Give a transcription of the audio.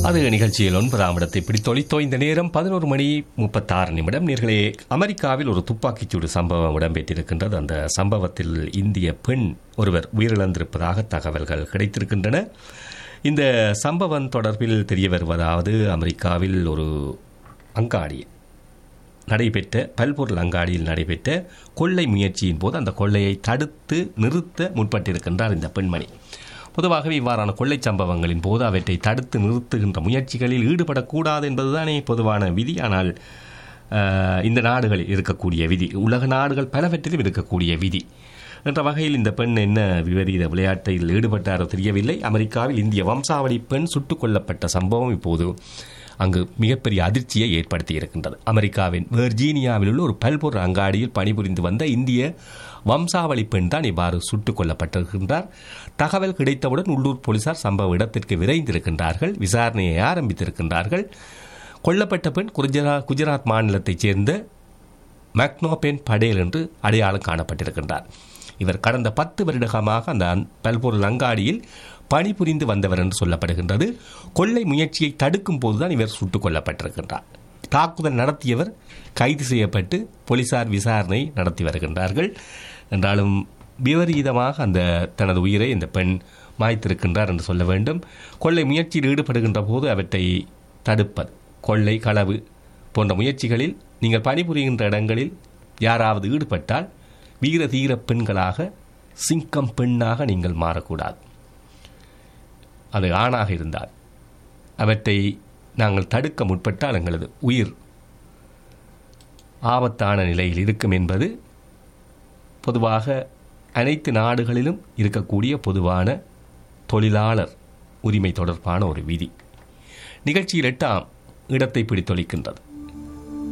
அது நிகழ்ச்சியில் ஒன்பதாம் இடத்தை பிடித்தொழித்தோ இந்த நேரம் பதினோரு மணி முப்பத்தாறு நிமிடம் நேர்களே அமெரிக்காவில் ஒரு துப்பாக்கிச்சூடு சம்பவம் இடம்பெற்றிருக்கின்றது அந்த சம்பவத்தில் இந்திய பெண் ஒருவர் உயிரிழந்திருப்பதாக தகவல்கள் கிடைத்திருக்கின்றன இந்த சம்பவம் தொடர்பில் தெரிய வருவதாவது அமெரிக்காவில் ஒரு அங்காடி நடைபெற்ற பல்பொருள் அங்காடியில் நடைபெற்ற கொள்ளை முயற்சியின் போது அந்த கொள்ளையை தடுத்து நிறுத்த முற்பட்டிருக்கின்றார் இந்த பெண்மணி பொதுவாகவே இவ்வாறான கொள்ளை சம்பவங்களின் போது அவற்றை தடுத்து நிறுத்துகின்ற முயற்சிகளில் ஈடுபடக்கூடாது என்பதுதானே பொதுவான விதி ஆனால் அஹ், இந்த நாடுகளில் இருக்கக்கூடிய விதி உலக நாடுகள் பலவற்றிலும் இருக்கக்கூடிய விதி என்ற வகையில் இந்த பெண் என்ன விபரீத விளையாட்டில் ஈடுபட்டாரோ தெரியவில்லை அமெரிக்காவில் இந்திய வம்சாவளி பெண் சுட்டுக் கொல்லப்பட்ட சம்பவம் இப்போது அங்கு மிகப்பெரிய அதிர்ச்சியை ஏற்படுத்தி இருக்கின்றது அமெரிக்காவின் வெர்ஜீனியாவில் உள்ள ஒரு பல்பொருள் அங்காடியில் பணிபுரிந்து வந்த இந்திய வம்சாவளி பெண் தான் இவ்வாறு சுட்டுக் கொல்லப்பட்டிருக்கின்றார் தகவல் கிடைத்தவுடன் உள்ளூர் போலீசார் சம்பவ இடத்திற்கு விரைந்திருக்கின்றார்கள் விசாரணையை ஆரம்பித்திருக்கின்றார்கள் கொல்லப்பட்ட பெண் குஜரா குஜராத் மாநிலத்தைச் சேர்ந்த மக்னோபென் படேல் என்று அடையாளம் காணப்பட்டிருக்கின்றார் இவர் கடந்த பத்து வருடகமாக அந்த அந்- பல்பொருள் அங்காடியில் பணிபுரிந்து வந்தவர் என்று சொல்லப்படுகின்றது கொள்ளை முயற்சியை தடுக்கும் போதுதான் இவர் சுட்டுக் கொல்லப்பட்டிருக்கின்றார் தாக்குதல் நடத்தியவர் கைது செய்யப்பட்டு போலீசார் விசாரணை நடத்தி வருகின்றார்கள் என்றாலும் விபரீதமாக அந்த தனது உயிரை இந்த பெண் மாய்த்திருக்கின்றார் என்று சொல்ல வேண்டும் கொள்ளை முயற்சியில் ஈடுபடுகின்ற போது அவற்றை தடுப்பது கொள்ளை களவு போன்ற முயற்சிகளில் நீங்கள் பணிபுரிகின்ற இடங்களில் யாராவது ஈடுபட்டால் வீர தீர பெண்களாக சிங்கம் பெண்ணாக நீங்கள் மாறக்கூடாது அது ஆணாக இருந்தால் அவற்றை நாங்கள் தடுக்க முற்பட்டால் எங்களது உயிர் ஆபத்தான நிலையில் இருக்கும் என்பது பொதுவாக அனைத்து நாடுகளிலும் இருக்கக்கூடிய பொதுவான தொழிலாளர் உரிமை தொடர்பான ஒரு விதி நிகழ்ச்சியில் எட்டாம் இடத்தை பிடித்தொழிக்கின்றது